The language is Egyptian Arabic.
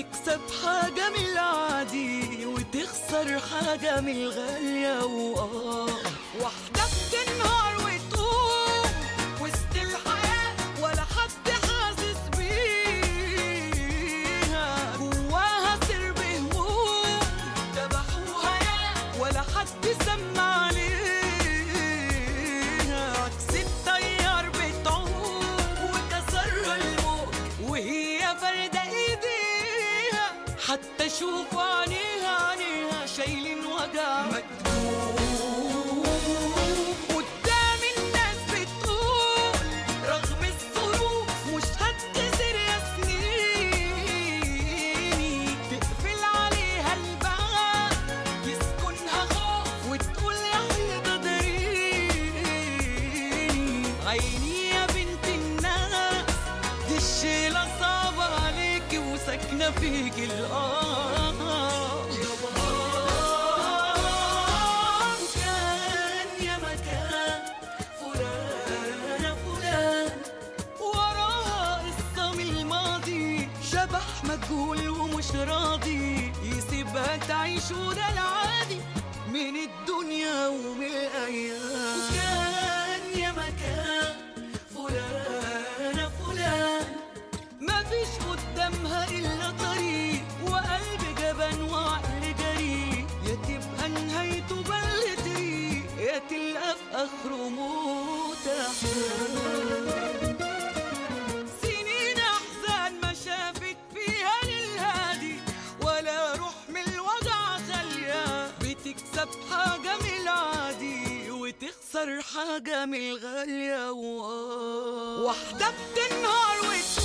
بتكسب حاجة من العادي وتخسر حاجة من الغالية وآه واحدة بتنهار وتقوم وسط الحياة ولا حد حاسس بيها جواها سر بهموم ذبحوها يا ولا حد سمع عليها عكس التيار بتعوم وكسرها الموج وهي فردة ايديها حتى شوف عينيها عينيها شايلين وجع مكتوب قدام الناس بتقول رغم الظروف مش هتكسر يا سنيني تقفل عليها الباب يسكنها خوف وتقول يا حيطة داريني عيني يا بنت الناس دي الشيلة صعبة عليكي وساكنة فيكي الآه كان يا مكان فلان فلان وراها قصة من الماضي شبح مجهول ومش راضي يسيبها تعيش وده العادي من الدنيا ومن الأيام كان يا مكان فلان فلان مفيش قدامها إلا طريق وقلب جبان وعقل جريء يا تبقى نهايته بل طريق يا تلقى في آخره موت سنين أحزان ما شافت فيها للهادي ولا روح من الوجع خالية بتكسب حاجة من العادي وتخسر حاجة من الغالية واحدة بتنهار وتقول